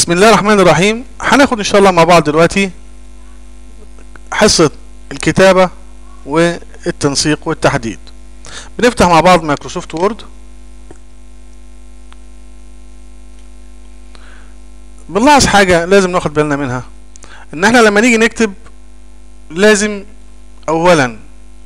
بسم الله الرحمن الرحيم هناخد ان شاء الله مع بعض دلوقتي حصة الكتابة والتنسيق والتحديد بنفتح مع بعض مايكروسوفت وورد بنلاحظ حاجة لازم ناخد بالنا منها ان احنا لما نيجي نكتب لازم اولا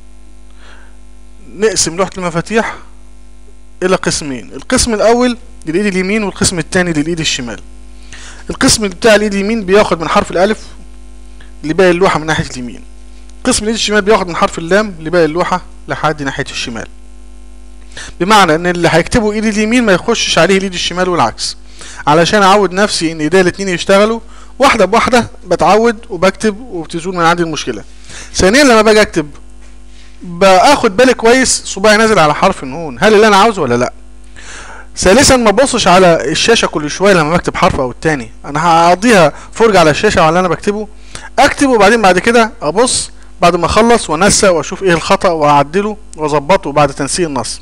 نقسم لوحة المفاتيح الى قسمين القسم الاول للايد اليمين والقسم الثاني للايد الشمال القسم بتاع الايد اليمين بياخد من حرف الالف لباقي اللوحة من ناحية اليمين قسم الايد الشمال بياخد من حرف اللام لباقي اللوحة لحد ناحية الشمال بمعنى ان اللي هيكتبه ايد اليمين ما يخشش عليه الايد الشمال والعكس علشان اعود نفسي ان ايديا الاتنين يشتغلوا واحدة بواحدة بتعود وبكتب وبتزول من عندي المشكلة ثانيا لما باجي اكتب باخد بالي كويس صباعي نازل على حرف النون هل اللي انا عاوزه ولا لا ثالثا ما ببصش على الشاشه كل شويه لما بكتب حرف او التاني انا هقضيها فرجه على الشاشه على اللي انا بكتبه اكتب وبعدين بعد كده ابص بعد ما اخلص وانسق واشوف ايه الخطا واعدله واظبطه بعد تنسيق النص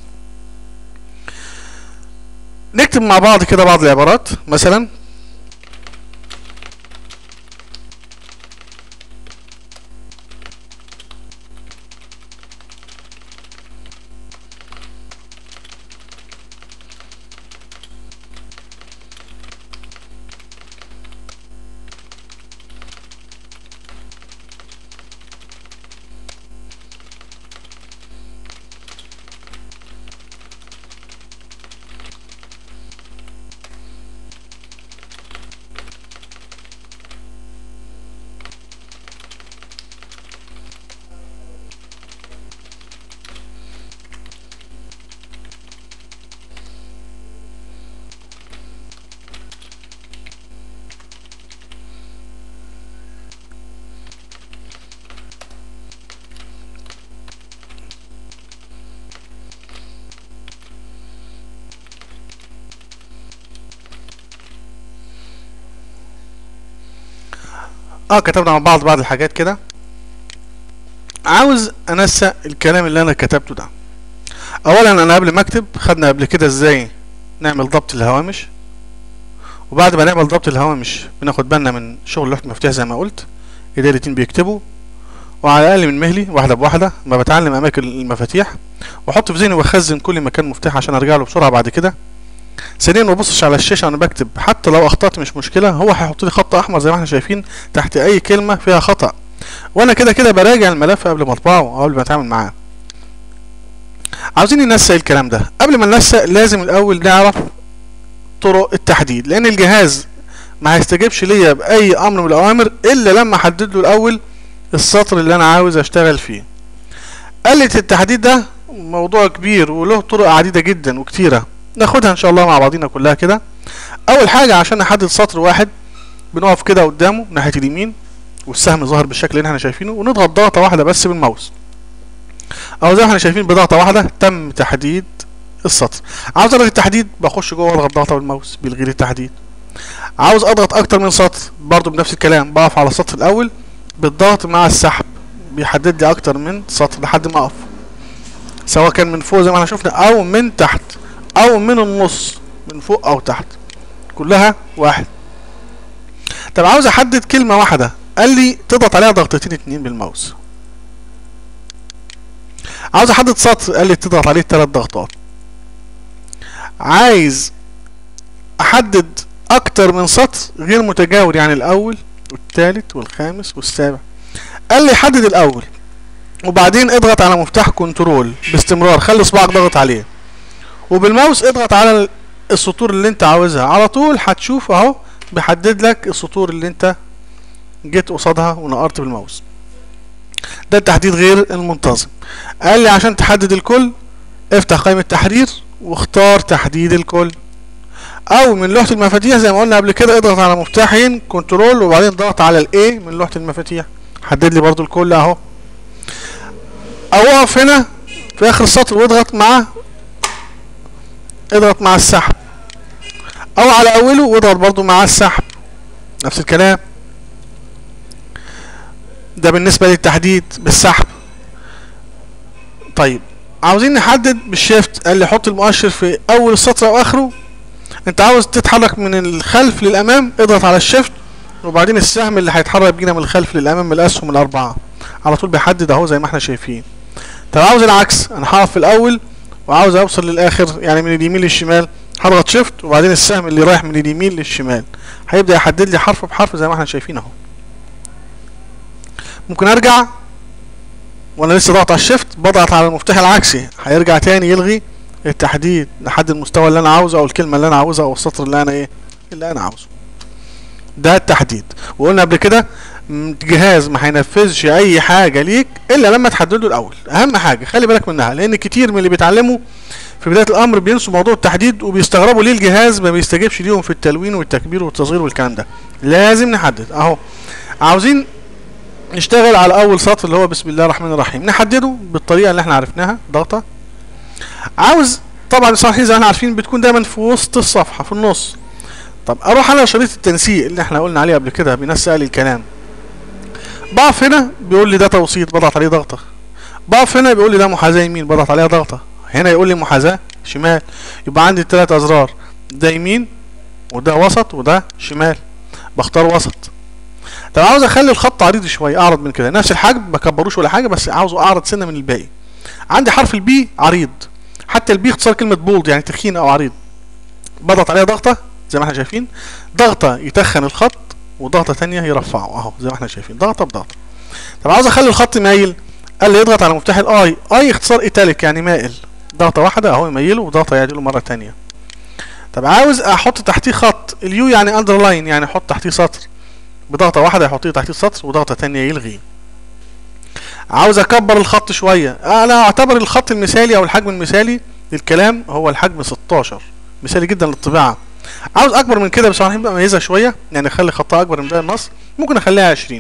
نكتب مع بعض كده بعض العبارات مثلا اه كتبنا مع بعض بعض الحاجات كده عاوز انسق الكلام اللي انا كتبته ده اولا انا قبل ما اكتب خدنا قبل كده ازاي نعمل ضبط الهوامش وبعد ما نعمل ضبط الهوامش بناخد بالنا من شغل لوحة المفاتيح زي ما قلت ايديا الاتنين بيكتبوا وعلى الاقل من مهلي واحده بواحده ما بتعلم اماكن المفاتيح واحط في ذهني واخزن كل مكان مفتاح عشان ارجع له بسرعه بعد كده ثانيا ما ببصش على الشاشه وانا بكتب حتى لو اخطات مش مشكله هو هيحط لي خط احمر زي ما احنا شايفين تحت اي كلمه فيها خطا وانا كده كده براجع الملف قبل ما اطبعه او قبل ما اتعامل معاه عاوزين ننسق الكلام ده قبل ما ننسق لازم الاول نعرف طرق التحديد لان الجهاز ما هيستجيبش ليا باي امر من الاوامر الا لما احدد له الاول السطر اللي انا عاوز اشتغل فيه آلة التحديد ده موضوع كبير وله طرق عديدة جدا وكتيرة ناخدها ان شاء الله مع بعضينا كلها كده اول حاجة عشان نحدد سطر واحد بنقف كده قدامه ناحية اليمين والسهم ظاهر بالشكل اللي احنا شايفينه ونضغط ضغطة واحدة بس بالماوس او زي ما احنا شايفين بضغطة واحدة تم تحديد السطر عاوز الغي التحديد بخش جوه اضغط ضغطة بالماوس بيلغي لي التحديد عاوز اضغط اكتر من سطر برضو بنفس الكلام بقف على السطر الاول بالضغط مع السحب بيحدد لي اكتر من سطر لحد ما اقف سواء كان من فوق زي ما احنا شفنا او من تحت او من النص من فوق او تحت كلها واحد طب عاوز احدد كلمة واحدة قال لي تضغط عليها ضغطتين اتنين بالماوس عاوز احدد سطر قال لي تضغط عليه تلات ضغطات عايز احدد اكتر من سطر غير متجاور يعني الاول والتالت والخامس والسابع قال لي حدد الاول وبعدين اضغط على مفتاح كنترول باستمرار خلي صباعك ضغط عليه وبالماوس اضغط على السطور اللي انت عاوزها على طول هتشوف اهو بيحدد لك السطور اللي انت جيت قصادها ونقرت بالماوس ده التحديد غير المنتظم قال لي عشان تحدد الكل افتح قائمة تحرير واختار تحديد الكل او من لوحة المفاتيح زي ما قلنا قبل كده اضغط على مفتاحين كنترول وبعدين ضغط على الاي من لوحة المفاتيح حدد لي برضو الكل اهو او اقف هنا في اخر السطر واضغط مع اضغط مع السحب او على اوله واضغط برضو مع السحب نفس الكلام ده بالنسبة للتحديد بالسحب طيب عاوزين نحدد بالشيفت قال لي حط المؤشر في اول السطر او اخره انت عاوز تتحرك من الخلف للامام اضغط على الشيفت وبعدين السهم اللي هيتحرك بينا من الخلف للامام من الاسهم الاربعه على طول بيحدد اهو زي ما احنا شايفين طب عاوز العكس انا هقف في الاول وعاوز اوصل للاخر يعني من اليمين للشمال هضغط شيفت وبعدين السهم اللي رايح من اليمين للشمال هيبدا يحدد لي حرف بحرف زي ما احنا شايفين اهو ممكن ارجع وانا لسه ضغط على الشيفت بضغط على المفتاح العكسي هيرجع تاني يلغي التحديد لحد المستوى اللي انا عاوزه او الكلمه اللي انا عاوزها او السطر اللي انا ايه اللي انا عاوزه ده التحديد وقلنا قبل كده جهاز ما هينفذش اي حاجه ليك الا لما تحدده الاول اهم حاجه خلي بالك منها لان كتير من اللي بيتعلموا في بدايه الامر بينسوا موضوع التحديد وبيستغربوا ليه الجهاز ما بيستجيبش ليهم في التلوين والتكبير والتصغير والكلام ده لازم نحدد اهو عاوزين نشتغل على اول سطر اللي هو بسم الله الرحمن الرحيم نحدده بالطريقه اللي احنا عرفناها ضغطه عاوز طبعا الصفحه زي ما احنا عارفين بتكون دايما في وسط الصفحه في النص طب اروح على شريط التنسيق اللي احنا قلنا عليه قبل كده بينسق لي الكلام بقف هنا بيقول لي ده توسيط بضغط عليه ضغطه بقف هنا بيقول لي ده محاذاه يمين بضغط عليها ضغطه هنا يقول لي محاذاه شمال يبقى عندي الثلاث ازرار ده يمين وده وسط وده شمال بختار وسط طب عاوز اخلي الخط عريض شويه اعرض من كده نفس الحجم ما بكبروش ولا حاجه بس عاوزه اعرض سنه من الباقي عندي حرف البي عريض حتى البي اختصار كلمه بولد يعني تخين او عريض بضغط عليها ضغطه زي ما احنا شايفين ضغطه يتخن الخط وضغطه ثانيه يرفعه اهو زي ما احنا شايفين ضغطه بضغطه طب عاوز اخلي الخط مايل قال لي اضغط على مفتاح الاي اي اختصار ايتاليك يعني مائل ضغطه واحده اهو يميله وضغطه يعدله مره ثانيه طب عاوز احط تحتيه خط اليو يعني اندرلاين يعني احط تحتيه سطر بضغطه واحده يحط لي تحتيه سطر وضغطه ثانيه يلغي عاوز اكبر الخط شويه انا اعتبر الخط المثالي او الحجم المثالي للكلام هو الحجم 16 مثالي جدا للطباعه عاوز اكبر من كده بس هنبقى مميزه شويه يعني اخلي خطها اكبر من باقي النص ممكن اخليها 20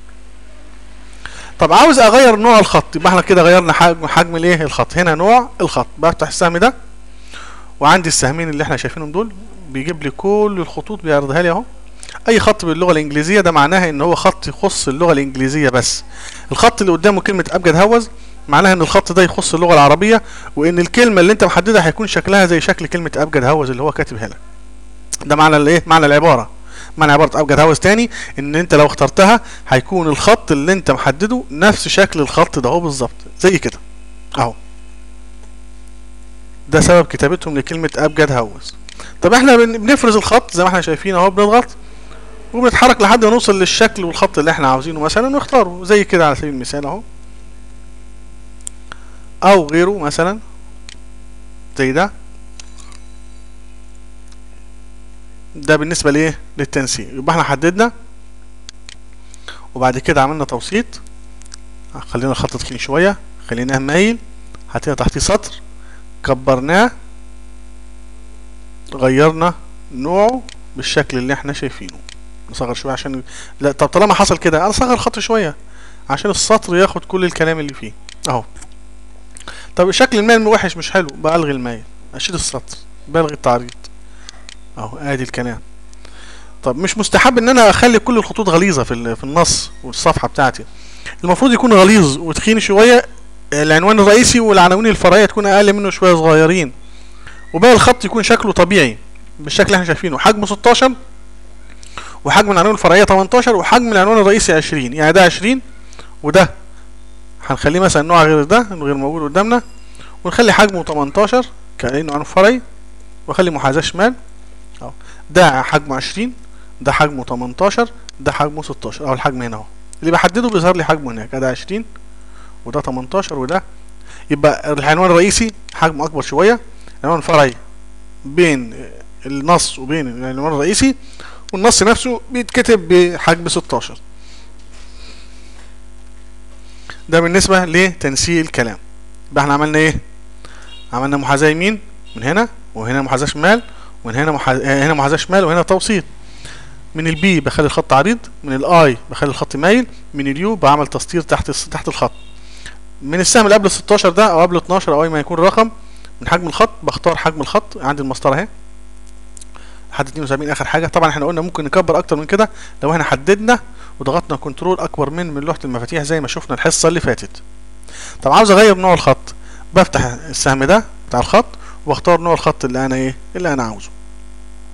طب عاوز اغير نوع الخط يبقى احنا كده غيرنا حجم حجم الايه الخط هنا نوع الخط بفتح السهم ده وعندي السهمين اللي احنا شايفينهم دول بيجيب لي كل الخطوط بيعرضها لي اهو اي خط باللغه الانجليزيه ده معناها ان هو خط يخص اللغه الانجليزيه بس الخط اللي قدامه كلمه ابجد هوز معناها ان الخط ده يخص اللغه العربيه وان الكلمه اللي انت محددها هيكون شكلها زي شكل كلمه ابجد هوز اللي هو كاتبها لك ده معنى الايه معنى العباره معنى عباره ابجد هوز تاني ان انت لو اخترتها هيكون الخط اللي انت محدده نفس شكل الخط ده اهو بالظبط زي كده اهو ده سبب كتابتهم لكلمه ابجد هوز طب احنا بنفرز الخط زي ما احنا شايفين اهو بنضغط وبنتحرك لحد ما نوصل للشكل والخط اللي احنا عاوزينه مثلا ونختاره زي كده على سبيل المثال اهو او غيره مثلا زي ده ده بالنسبه لايه للتنسيق يبقى احنا حددنا وبعد كده عملنا توسيط خلينا الخط تخين شويه خليناه مايل حطينا تحتيه سطر كبرناه غيرنا نوعه بالشكل اللي احنا شايفينه نصغر شويه عشان لا طب طالما حصل كده انا اصغر الخط شويه عشان السطر ياخد كل الكلام اللي فيه اهو طب شكل المايل وحش مش حلو بلغي المايل اشيل السطر بلغي التعريض اهو ادي الكلام طب مش مستحب ان انا اخلي كل الخطوط غليظه في في النص والصفحه بتاعتي المفروض يكون غليظ وتخين شويه العنوان الرئيسي والعناوين الفرعيه تكون اقل منه شويه صغيرين وباقي الخط يكون شكله طبيعي بالشكل اللي احنا شايفينه حجمه 16 وحجم العناوين الفرعيه 18 وحجم العنوان الرئيسي 20 يعني ده 20 وده هنخليه مثلا نوع غير ده غير موجود قدامنا ونخلي حجمه 18 كأنه عنوان فرعي واخلي محاذاه شمال اهو ده حجمه 20 ده حجمه 18 ده حجمه 16 اهو الحجم هنا اهو اللي بحدده بيظهر لي حجمه هناك ده 20 وده 18 وده يبقى العنوان الرئيسي حجمه اكبر شويه العنوان الفرعي بين النص وبين العنوان الرئيسي والنص نفسه بيتكتب بحجم 16 ده بالنسبة لتنسيق الكلام يبقى احنا عملنا ايه عملنا محاذاة يمين من هنا وهنا محاذاة شمال ومن هنا محاذاة هنا محاذاة شمال وهنا توسيط من البي بخلي الخط عريض من الاي بخلي الخط مايل من اليو بعمل تسطير تحت تحت الخط من السهم اللي قبل 16 ده او قبل 12 او اي ما يكون الرقم من حجم الخط بختار حجم الخط عندي المسطره اهي لحد 72 اخر حاجه طبعا احنا قلنا ممكن نكبر اكتر من كده لو احنا حددنا وضغطنا كنترول اكبر من من لوحه المفاتيح زي ما شفنا الحصه اللي فاتت طب عاوز اغير نوع الخط بفتح السهم ده بتاع الخط واختار نوع الخط اللي انا ايه اللي انا عاوزه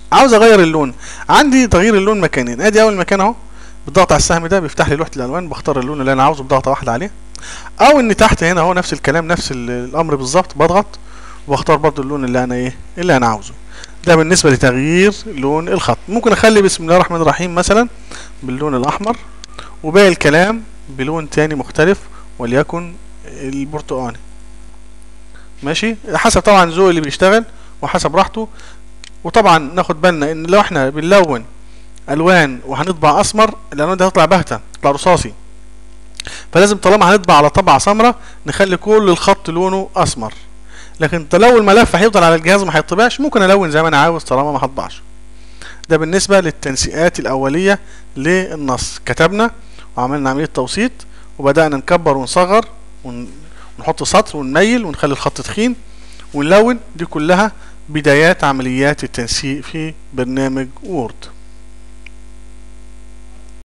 عاوز اغير اللون عندي تغيير اللون مكانين ادي اول مكان اهو بالضغط على السهم ده بيفتح لي لوحه الالوان بختار اللون اللي انا عاوزه بضغطه واحده عليه او اني تحت هنا اهو نفس الكلام نفس ال- الامر بالظبط بضغط واختار برضو اللون اللي انا ايه اللي انا عاوزه ده بالنسبه لتغيير لون الخط ممكن اخلي بسم الله الرحمن الرحيم مثلا باللون الاحمر وباقي الكلام بلون تاني مختلف وليكن البرتقاني ماشي حسب طبعا ذوق اللي بيشتغل وحسب راحته وطبعا ناخد بالنا ان لو احنا بنلون الوان وهنطبع اسمر الالوان دي هتطلع باهته تطلع رصاصي فلازم طالما هنطبع على طبعه سمراء نخلي كل الخط لونه اسمر لكن لو الملف هيفضل على الجهاز وما هيطبعش ممكن الون زي ما انا عاوز طالما ما هطبعش ده بالنسبه للتنسيقات الاوليه للنص كتبنا وعملنا عمليه توسيط وبدانا نكبر ونصغر ون- ونحط سطر ونميل ونخلي الخط تخين ونلون دي كلها بدايات عمليات التنسيق في برنامج وورد